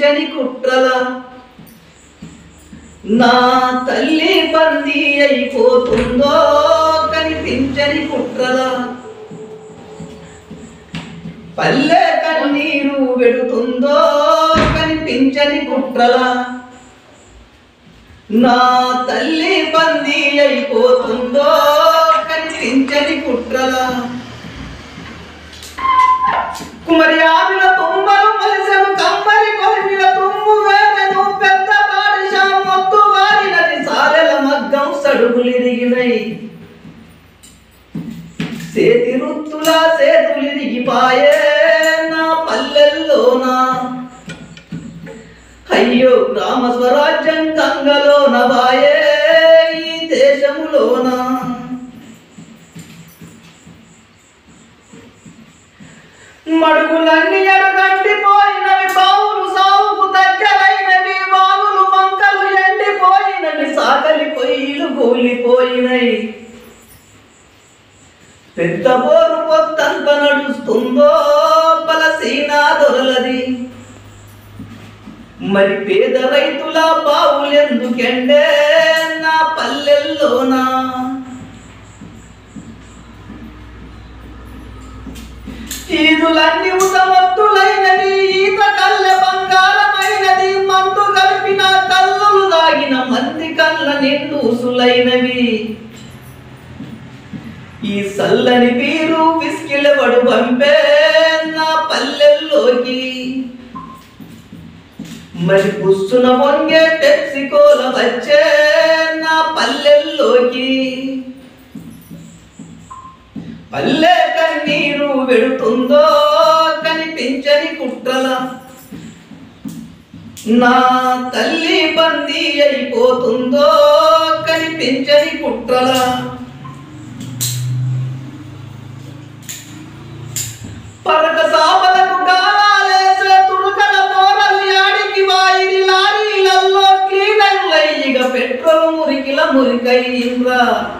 కనిపించని కుట్రల నా తల్లి బందీ అయిపోతుందో కనిపించని కుట్రల పల్లె కన్నీరు వెడుతుందో కనిపించని కుట్రల నా తల్లి బందీ అయిపోతుందో కనిపించని కుట్రల కుమరి ఆవిల తుమ్మలు మలిసెను కమ్మరి కొలిమిల తుమ్ము వేదను పెద్ద బాడిష మొత్తు వారినది సారెల మగ్గం సడుగులిరిగినై సేతి రుత్తుల సేతులిరిగిపాయే నా పల్లెల్లోనా అయ్యో గ్రామ స్వరాజ్యం గంగలోన వాయే ఈ దేశములోనా మడుగులన్నీ ఎడగంటిపోయినవి బావులు సావుకు దగ్గరైనవి వాగులు మంకలు ఎండిపోయినవి సాగలి పొయ్యిలు కూలిపోయినవి పెద్ద బోరు పొత్తంత నడుస్తుందో బలసీనా దొరలది మరి పేద రైతుల బావులెందుకెండే నా పల్లెల్లోనా ఈదులన్నీ ఉతమత్తులైనది ఈత కళ్ళె బంగారమైనది మందు కలిపిన కల్లులు దాగిన మంది కళ్ళ నిండూసులైనవి ఈ సల్లని పీరు విసికిలవడు పంపే నా పల్లెల్లోకి మరి పుస్తున పొంగే టెక్సికోల వచ్చే నా పల్లెల్లోకి పల్లె కన్నీరు వెడుతుందో కనిపించని కుట్రల నా తల్లి బందీ అయిపోతుందో కనిపించని కుట్రల పరక సాపలకు గాలాలేసే తురుకల పోరలు యాడికి వాయిరి లారీలల్లో క్లీనర్లయ్యిగ పెట్రోల్ మురికిల మురికయ్యింద్రా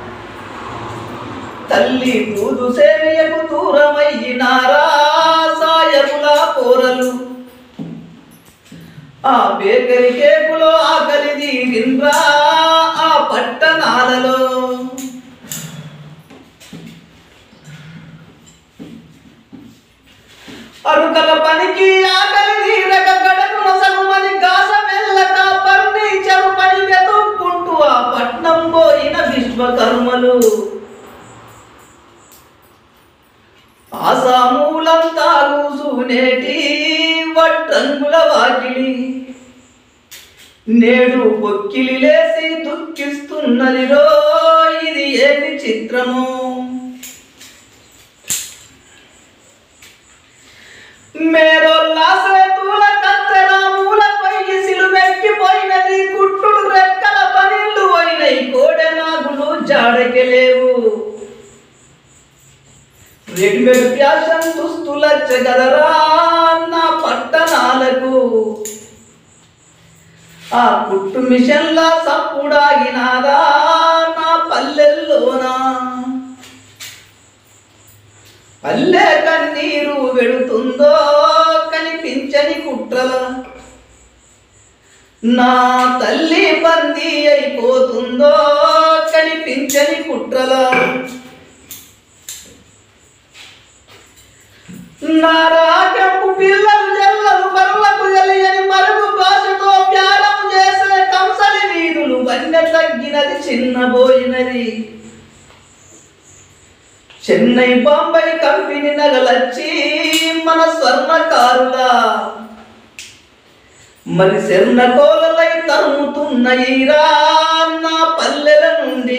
తల్లి పూదు సేవయకు దూరమయ్యినారా సాయముల పోరలు ఆ బేకరి కేకులో ఆకలి తీరింద్రా ఆ పట్టణాలలో అరుకల పనికి ఆకలి తీరక గడకు నొసగుమని గాస వెళ్ళక ఫర్నిచరు పని వెతుక్కుంటూ ఆ పట్నం పోయిన విశ్వకర్మలు ఆసామూలంతా కూసునేటి వట్టంగుల వాకిలి నేడు పొక్కిలి లేసి దుఃఖిస్తున్నది రో ఇది ఏమి చిత్రము మేరోల్లా సేతుల కత్తెల మూల పైకి సిలువెక్కిపోయినది కుట్టుడు రెక్కల పనిళ్ళు పోయినయి కోడె నాగులు జాడకెలేవు రెడీమేడ్ ఫ్యాషన్ దుస్తులచ్చ గదరా నా పట్టణాలకు ఆ కుట్టు మిషన్ల సప్పుడాగినాదా నా పల్లెల్లోనా పల్లె కన్నీరు వెడుతుందో కనిపించని కుట్రల నా తల్లి బందీ అయిపోతుందో కనిపించని కుట్రల నా రాగపు పిల్లలు జల్లలు బరులకు తెలియని మరుగు భాషతో ప్యారం చేసే కంసలి వీధులు వన్నె తగ్గినది చిన్నబోయినది చెన్నై బాంబై కంపెనీ నగలచ్చి మన స్వర్ణకారుల మరి శర్ణ కోలలై తరుముతున్నయిరా నా పల్లెల నుండి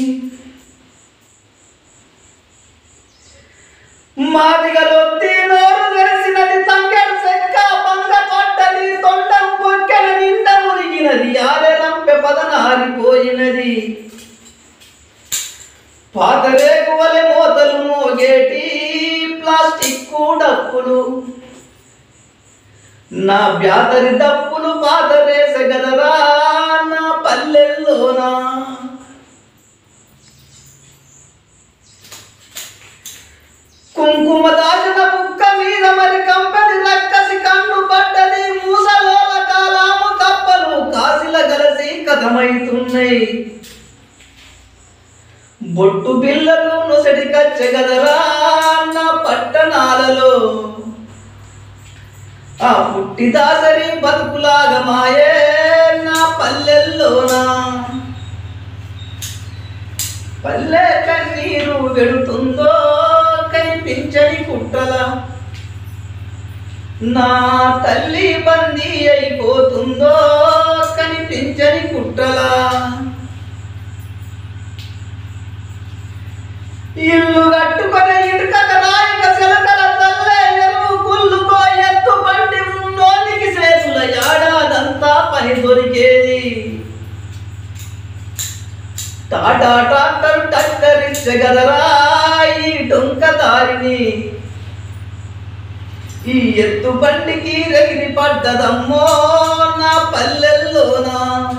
మాదిగలొత్తి నోరు తెరిసినది తంగెడు చెక్క బంగ పడ్డది తొండం పొక్కెల నిండ మురిగినది ఆరెలంపె పదనారిపోయినది పాత రేకువలె మోతలు మోగేటి ప్లాస్టిక్ డప్పులు నా బ్యాతరి డప్పులు పాత రేసగదరా నా పల్లెల్లోనా కుంకుమ దాచిన బుక్క మీద మరి కంపెని రక్కసి కన్ను పడ్డది మూసలోల కథమైతున్నాయి బొట్టు బిల్లలు నొసటి కచ్చగదరా నా పట్టణాలలో ఆ పుట్టి దాసరి బతుకులాగా మాయే నా పల్లెల్లోనా పల్లె కన్నీరు వెడుతుందో కనిపించని కుట్రల నా తల్లి బందీ అయిపోతుందో కనిపించని కుట్రల ఇల్లు కట్టుకొని ఇటుక నాయక చిలకల తల్లే ఎరువు కుళ్ళుకో ఎత్తు బండి ఉన్నోనికి చేతుల ఏడాదంతా పని దొరికేది టాటా ట్రాక్టర్ టక్కరించగలరా ఈ డొంక దారిని ఈ ఎత్తు బండికి రగిరి పడ్డదమ్మో నా పల్లెల్లోనా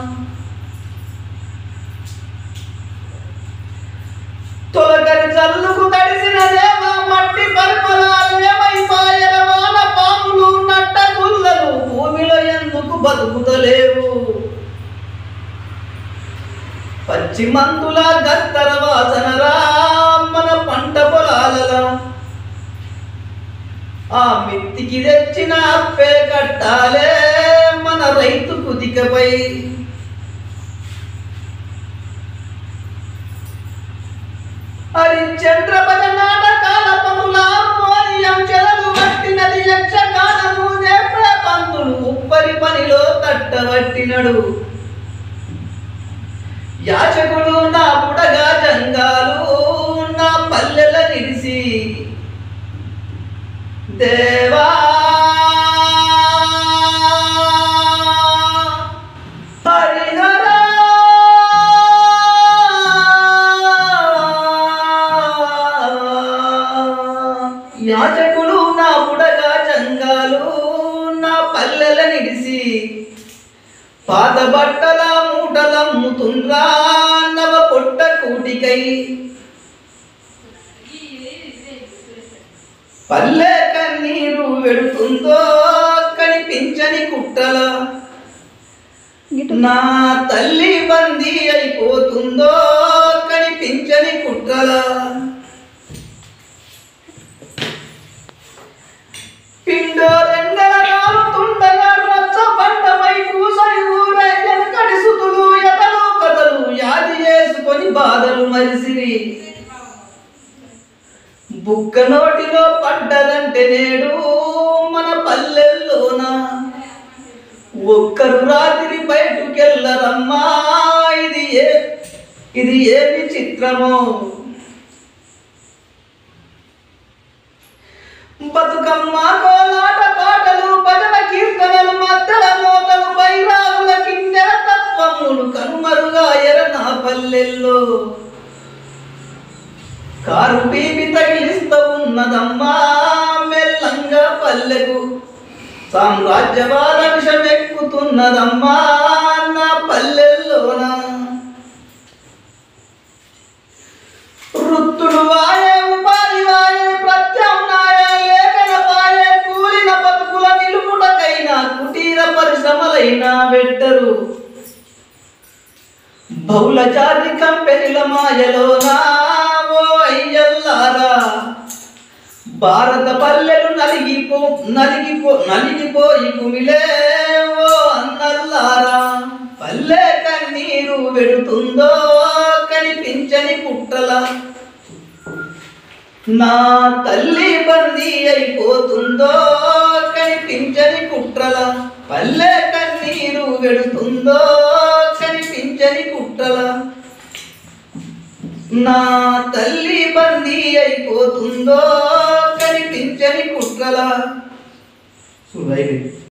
తొలగరి జల్లుకు తడిసిన దేవ మట్టి పర్పలాలు ఏమైపాయన వాన పాములు నట్ట గుల్లలు భూమిలో ఎందుకు బతుకుతలేవు పచ్చి మందుల గత్తర వాసనరా మన పంట పొలాలలా ఆ మిత్తికి తెచ్చిన అప్పే కట్టాలే మన రైతు కుదికపై హరిశ్చంద్ర పద నాటకాల పనుల మోరియం చెలలు పట్టినది యక్షగానము నేపే పంతులు ఉప్పరి పనిలో తట్టబట్టినడు యాచకుడు నా పుడగా జంగాలు నా పల్లెల నిలిసి దేవా హరిహరా యాచకులు నా పుడగా జంగాలు నా పల్లెల నిడిసి పాత బట్టల మూటలమ్ముతుండ్రా నవ పొట్ట కూటికై పల్లె కన్నీరు వెడుతుందో కనిపించని కుట్రల నా తల్లి బందీ అయిపోతుందో కనిపించని కుట్రల పిండో రెండల రాలుతుండగా రచ్చ పంటపై కూసరి ఊరే వెనకటి సుతులు ఎతలు కథలు యాది చేసుకొని బాధలు మరిసిరి బుక్క నోటిలో పడ్డదంటే నేడు మన పల్లెల్లోన ఒక్కరు రాత్రి బయటకెళ్ళరమ్మా ఇది ఏ ఇది ఏమి చిత్రమో బతుకమ్మ కోలాట పాటలు భజన కీర్తనలు మద్దల మోతలు బైరాగుల కిన్నెర తత్వములు కనుమరుగా ఎర నా పల్లెల్లో కారు బీబి తగిలిస్తూ ఉన్నదమ్మా మెల్లంగా పల్లెకు సామ్రాజ్యవాద విషం ఎక్కుతున్నదమ్మా నా పల్లెల్లోన వృత్తులు వాయే ఉపాధి వాయే ప్రత్యామ్నాయ లేఖన పాయే కూలిన బతుకుల నిలుపుటకైనా కుటీర పరిశ్రమలైనా పెట్టరు బహుళ జాతి కంపెనీల మాయలోనా ఓ అయ్యల్లారా భారత పల్లెలు నలిగిపో నలిగిపో నలిగిపోయి కుమిలే ఓ అన్నల్లారా పల్లె కన్నీరు వెడుతుందో కనిపించని కుట్రల నా తల్లి బందీ అయిపోతుందో కనిపించని కుట్రల పల్లె కన్నీరు వెడుతుందో కనిపించని కుట్రల నా తల్లి బందీ అయిపోతుందో కనిపించని కుట్రల చూడు అయిపోయింది